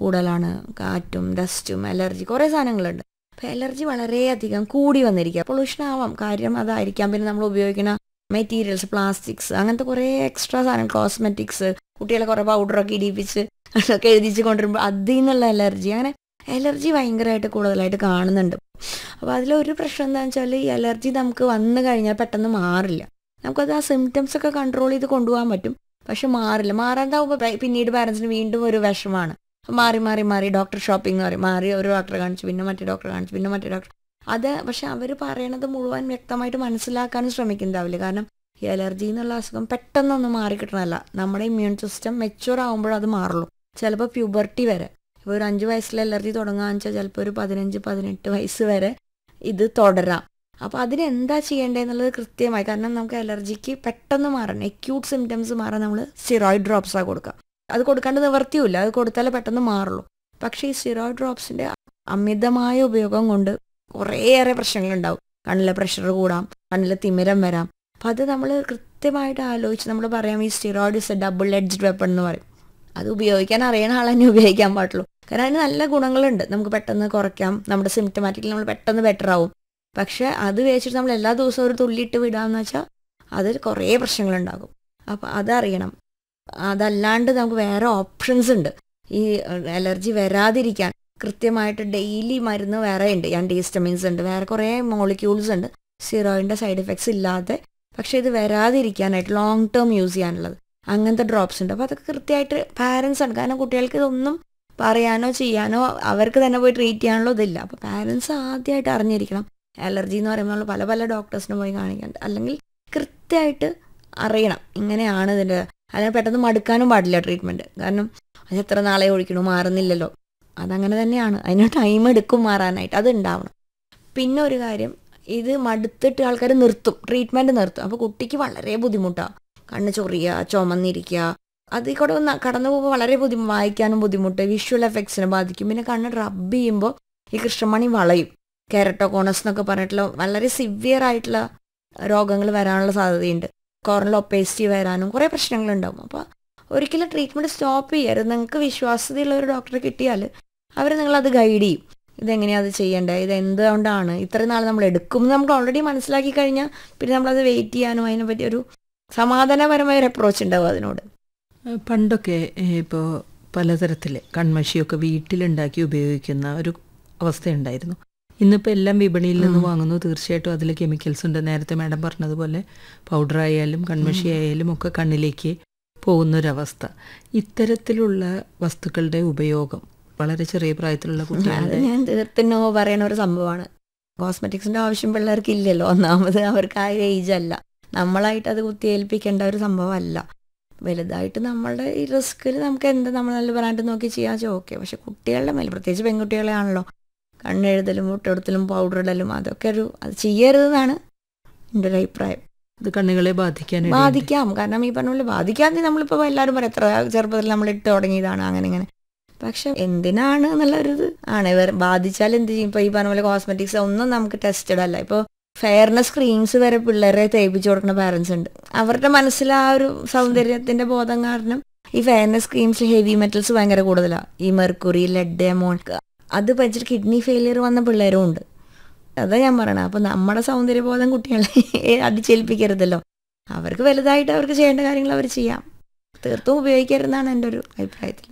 കൂടുതലാണ് കാറ്റും ഡസ്റ്റും അലർജി കുറേ സാധനങ്ങളുണ്ട് അപ്പോൾ അലർജി വളരെയധികം കൂടി വന്നിരിക്കുക പൊള്യൂഷൻ ആവാം കാര്യം അതായിരിക്കാം പിന്നെ നമ്മൾ ഉപയോഗിക്കുന്ന മെറ്റീരിയൽസ് പ്ലാസ്റ്റിക്സ് അങ്ങനത്തെ കുറേ എക്സ്ട്രാ സാധനം കോസ്മെറ്റിക്സ് കുട്ടികളെ കുറേ പൗഡറൊക്കെ ഇടിപ്പിച്ച് അതൊക്കെ എഴുതിച്ച് കൊണ്ടുവരുമ്പോൾ അതിൽ നിന്നുള്ള അലർജി അങ്ങനെ അലർജി ഭയങ്കരമായിട്ട് കൂടുതലായിട്ട് കാണുന്നുണ്ട് അപ്പോൾ അതിലൊരു പ്രശ്നം എന്താണെന്ന് വെച്ചാൽ ഈ അലർജി നമുക്ക് വന്നു കഴിഞ്ഞാൽ പെട്ടെന്ന് മാറില്ല നമുക്കത് ആ സിംറ്റംസ് ഒക്കെ കൺട്രോൾ ചെയ്ത് കൊണ്ടുപോകാൻ പറ്റും പക്ഷെ മാറില്ല മാറാണ്ടാവുമ്പോൾ പിന്നീട് പാരൻസിന് വീണ്ടും ഒരു വിഷമാണ് മാറി മാറി മാറി ഡോക്ടർ ഷോപ്പിംഗ് എന്ന് പറയും മാറി ഒരു ഡോക്ടറെ കാണിച്ചു പിന്നെ മറ്റേ ഡോക്ടറെ കാണിച്ചു പിന്നെ മറ്റേ ഡോക്ടർ അത് പക്ഷെ അവർ പറയണത് മുഴുവൻ വ്യക്തമായിട്ട് മനസ്സിലാക്കാനും ശ്രമിക്കുന്നുണ്ടാവില്ല കാരണം ഈ അലർജി എന്നുള്ള അസുഖം പെട്ടെന്നൊന്നും മാറി കിട്ടണമല്ല നമ്മുടെ ഇമ്മ്യൂൺ സിസ്റ്റം മെച്ചുവർ ആകുമ്പോൾ അത് മാറുള്ളൂ ചിലപ്പോൾ പ്യൂബർട്ടി വരെ ഇപ്പോൾ ഒരു അഞ്ച് വയസ്സിൽ അലർജി തുടങ്ങുകയെന്ന് വെച്ചാൽ ചിലപ്പോൾ ഒരു പതിനഞ്ച് പതിനെട്ട് വയസ്സ് വരെ ഇത് തുടരാം അപ്പോൾ അതിനെന്താ ചെയ്യേണ്ടതെന്നുള്ളത് കൃത്യമായി കാരണം നമുക്ക് അലർജിക്ക് പെട്ടെന്ന് മാറാൻ അക്യൂട്ട് സിംറ്റംസ് മാറാൻ നമ്മൾ സ്റ്റിറോയിഡ് ഡ്രോപ്സാണ് കൊടുക്കുക അത് കൊടുക്കാണ്ട് നിവർത്തിയില്ല അത് കൊടുത്താലേ പെട്ടെന്ന് മാറുള്ളൂ പക്ഷേ ഈ സ്റ്റിറോയിഡ് ഡ്രോപ്സിൻ്റെ അമിതമായ ഉപയോഗം കൊണ്ട് കുറേയേറെ പ്രശ്നങ്ങളുണ്ടാവും കണ്ണിലെ പ്രഷർ കൂടാം കണ്ണിലെ തിമിരം വരാം അപ്പം അത് നമ്മൾ കൃത്യമായിട്ട് ആലോചിച്ച് നമ്മൾ പറയാം ഈ steroid is a double edged weapon എന്ന് പറയും അത് ഉപയോഗിക്കാൻ അറിയണ ആൾ തന്നെ ഉപയോഗിക്കാൻ പാടുള്ളൂ കാരണം അതിന് നല്ല ഗുണങ്ങളുണ്ട് നമുക്ക് പെട്ടെന്ന് കുറയ്ക്കാം നമ്മുടെ സിംറ്റമാറ്റിക്കലി നമ്മൾ പെട്ടെന്ന് ബെറ്റർ ആവും പക്ഷെ അത് വെച്ചിട്ട് നമ്മൾ എല്ലാ ദിവസവും ഒരു തുള്ളിയിട്ട് വിടാമെന്ന് വെച്ചാൽ അതിൽ കുറേ പ്രശ്നങ്ങളുണ്ടാകും അപ്പോൾ അതറിയണം അതല്ലാണ്ട് നമുക്ക് വേറെ ഓപ്ഷൻസ് ഉണ്ട് ഈ അലർജി വരാതിരിക്കാൻ കൃത്യമായിട്ട് ഡെയിലി മരുന്ന് വേറെ ഉണ്ട് ആൻറ്റിഹിസ്റ്റമിൻസ് ഉണ്ട് വേറെ കുറേ മോളിക്യൂൾസ് ഉണ്ട് സിറോയിൻ്റെ സൈഡ് എഫക്ട്സ് ഇല്ലാതെ പക്ഷേ ഇത് വരാതിരിക്കാനായിട്ട് ലോങ് ടേം യൂസ് ചെയ്യാനുള്ളത് അങ്ങനത്തെ ഡ്രോപ്സ് ഉണ്ട് അപ്പോൾ അതൊക്കെ കൃത്യമായിട്ട് പാരൻസ് ആണ് കാരണം കുട്ടികൾക്ക് ഇതൊന്നും പറയാനോ ചെയ്യാനോ അവർക്ക് തന്നെ പോയി ട്രീറ്റ് ചെയ്യാനുള്ള ഇതില്ല അപ്പോൾ പാരൻസ് ആദ്യമായിട്ട് അറിഞ്ഞിരിക്കണം അലർജി എന്ന് പറയുമ്പോൾ നമ്മൾ പല പല ഡോക്ടേഴ്സിന് പോയി കാണിക്കാണ്ട് അല്ലെങ്കിൽ കൃത്യമായിട്ട് അറിയണം ഇങ്ങനെയാണ് ഇതിൻ്റെ അല്ലെങ്കിൽ പെട്ടെന്ന് മടുക്കാനും പാടില്ല ട്രീറ്റ്മെൻറ്റ് കാരണം അത് എത്ര നാളെ ഒഴിക്കണു മാറുന്നില്ലല്ലോ അതങ്ങനെ തന്നെയാണ് അതിന് ടൈം എടുക്കും മാറാനായിട്ട് അത് ഉണ്ടാവണം പിന്നെ ഒരു കാര്യം ഇത് മടുത്തിട്ട് ആൾക്കാർ നിർത്തും ട്രീറ്റ്മെൻറ്റ് നിർത്തും അപ്പോൾ കുട്ടിക്ക് വളരെ ബുദ്ധിമുട്ടാണ് കണ്ണ് ചൊറിയുക ചുമന്നിരിക്കുക അതിൽ കൂടെ ഒന്ന് കടന്നു പോകുമ്പോൾ വളരെ ബുദ്ധിമുട്ട് വായിക്കാനും ബുദ്ധിമുട്ട് വിഷ്വൽ എഫക്ട്സിനെ ബാധിക്കും പിന്നെ കണ്ണ് റബ്ബ് ചെയ്യുമ്പോൾ ഈ കൃഷ്ണമണി വളയും കെരട്ടോകോണസ് എന്നൊക്കെ പറഞ്ഞിട്ടുള്ള വളരെ സിവിയർ ആയിട്ടുള്ള രോഗങ്ങൾ വരാനുള്ള സാധ്യതയുണ്ട് കോർണൽ ഒപ്പേസിറ്റി വരാനും കുറേ പ്രശ്നങ്ങളുണ്ടാവും അപ്പോൾ ഒരിക്കലും ട്രീറ്റ്മെൻറ്റ് സ്റ്റോപ്പ് ചെയ്യരുത് നിങ്ങൾക്ക് വിശ്വാസ്യതയുള്ള ഒരു ഡോക്ടറെ കിട്ടിയാൽ അവർ നിങ്ങളത് ഗൈഡ് ചെയ്യും ഇതെങ്ങനെയാണ് അത് ചെയ്യേണ്ടത് ഇത് എന്തുകൊണ്ടാണ് ഇത്രയും നാൾ നമ്മൾ എടുക്കും എന്ന് നമുക്ക് ഓൾറെഡി മനസ്സിലാക്കി കഴിഞ്ഞാൽ പിന്നെ നമ്മളത് വെയിറ്റ് ചെയ്യാനും അതിനെ പറ്റി ഒരു സമാധാനപരമായ ഒരു അപ്രോച്ച് ഉണ്ടാവും അതിനോട് പണ്ടൊക്കെ ഇപ്പോൾ പലതരത്തിൽ കൺമഷിയൊക്കെ വീട്ടിലുണ്ടാക്കി ഉപയോഗിക്കുന്ന ഒരു അവസ്ഥയുണ്ടായിരുന്നു ഇന്നിപ്പോൾ എല്ലാം വിപണിയിൽ നിന്ന് വാങ്ങുന്നു തീർച്ചയായിട്ടും അതിൽ കെമിക്കൽസ് ഉണ്ട് നേരത്തെ മാഡം പറഞ്ഞതുപോലെ പൗഡർ ആയാലും കൺമഷി ആയാലും ഒക്കെ കണ്ണിലേക്ക് പോകുന്നൊരവസ്ഥ ഇത്തരത്തിലുള്ള വസ്തുക്കളുടെ ഉപയോഗം വളരെ ചെറിയ പ്രായത്തിലുള്ള അത് കുട്ടികളുടെ ഞാൻ തീർത്തും നോ പറയണ ഒരു സംഭവമാണ് കോസ്മെറ്റിക്സിന്റെ ആവശ്യം പിള്ളേർക്ക് ഇല്ലല്ലോ ഒന്നാമത് അവർക്ക് ആ ഏജ് അല്ല നമ്മളായിട്ട് അത് കുത്തിയേൽപ്പിക്കേണ്ട ഒരു സംഭവമല്ല വലുതായിട്ട് നമ്മളുടെ ഈ റിസ്കിൽ നമുക്ക് എന്ത് നമ്മൾ നല്ല ബ്രാൻഡ് നോക്കി ചെയ്യാൻ ഓക്കെ പക്ഷെ കുട്ടികളുടെ മേലെ പ്രത്യേകിച്ച് പെൺകുട്ടികളെ ആണല്ലോ കണ്ണെഴുതലും മുട്ടെടുത്തലും പൗഡർ ഇടലും അതൊക്കെ ഒരു അത് ചെയ്യരുതെന്നാണ് എൻ്റെ ഒരു അഭിപ്രായം ഇത് കണ്ണുകളെ ബാധിക്കാൻ ബാധിക്കാം കാരണം ഈ പറഞ്ഞ പോലെ ബാധിക്കാതെ നമ്മളിപ്പോൾ എല്ലാവരും പറയും എത്ര ചെറുപ്പത്തിൽ നമ്മൾ ഇട്ട് തുടങ്ങിയതാണ് അങ്ങനെ ഇങ്ങനെ പക്ഷെ എന്തിനാണ് എന്നുള്ളൊരു ഇത് ആണ് ഇവർ ബാധിച്ചാൽ എന്ത് ചെയ്യും ഇപ്പോൾ ഈ പറഞ്ഞ പോലെ കോസ്മെറ്റിക്സ് ഒന്നും നമുക്ക് ടെസ്റ്റഡ് അല്ല ഇപ്പോൾ ഫെയർനെസ് ക്രീംസ് വരെ പിള്ളേരെ തേപ്പിച്ചു കൊടുക്കുന്ന പാരൻസ് ഉണ്ട് അവരുടെ മനസ്സിൽ ആ ഒരു സൗന്ദര്യത്തിന്റെ ബോധം കാരണം ഈ ഫെയർനെസ് ക്രീംസ് ഹെവി മെറ്റൽസ് ഭയങ്കര കൂടുതലാണ് ഈ മെർക്കുറി ലെഡ് എമോൺ അത് വെച്ചിട്ട് കിഡ്നി ഫെയിലിയർ വന്ന പിള്ളേരും ഉണ്ട് അതാ ഞാൻ പറയണത് അപ്പൊ നമ്മുടെ സൗന്ദര്യബോധം കുട്ടികളെ അടിച്ചേൽപ്പിക്കരുതല്ലോ അവർക്ക് വലുതായിട്ട് അവർക്ക് ചെയ്യേണ്ട കാര്യങ്ങൾ അവർ ചെയ്യാം തീർത്തും ഉപയോഗിക്കരുതെന്നാണ് എൻ്റെ ഒരു അഭിപ്രായത്തിൽ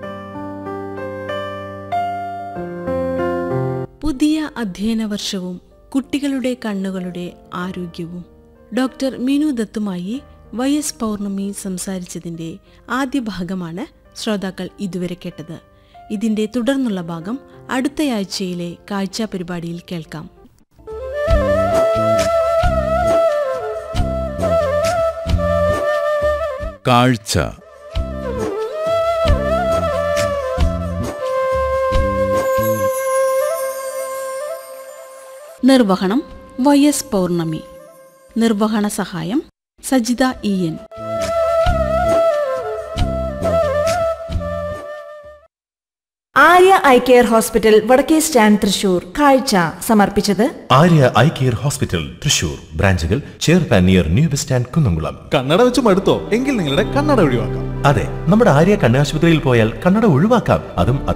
പുതിയ അധ്യയന വർഷവും കുട്ടികളുടെ കണ്ണുകളുടെ ആരോഗ്യവും ഡോക്ടർ മിനു ദത്തുമായി വൈ എസ് പൗർണമി സംസാരിച്ചതിന്റെ ആദ്യ ഭാഗമാണ് ശ്രോതാക്കൾ ഇതുവരെ കേട്ടത് ഇതിന്റെ തുടർന്നുള്ള ഭാഗം അടുത്തയാഴ്ചയിലെ കാഴ്ച പരിപാടിയിൽ കേൾക്കാം കാഴ്ച നിർവഹണം വൈ എസ് പൗർണമി നിർവഹണ സഹായം Sajitha E N Arya eye care hospital വടക്കേ സ്റ്റാൻഡ് തൃശൂർ കാഴ്ച സമർപ്പിച്ചത് Arya eye care hospital Thrissur ബ്രാഞ്ചുകൾ ചേർപ്പാൻ near new bus stand Kunnamkulam കണ്ണട വെച്ച് മടുത്തോ എങ്കിൽ നിങ്ങളുടെ കണ്ണട ഒഴിവാക്കാം അതെ നമ്മുടെ ആര്യ കണ്ണാശുപത്രിയിൽ പോയാൽ കണ്ണട ഒഴിവാക്കാം അതും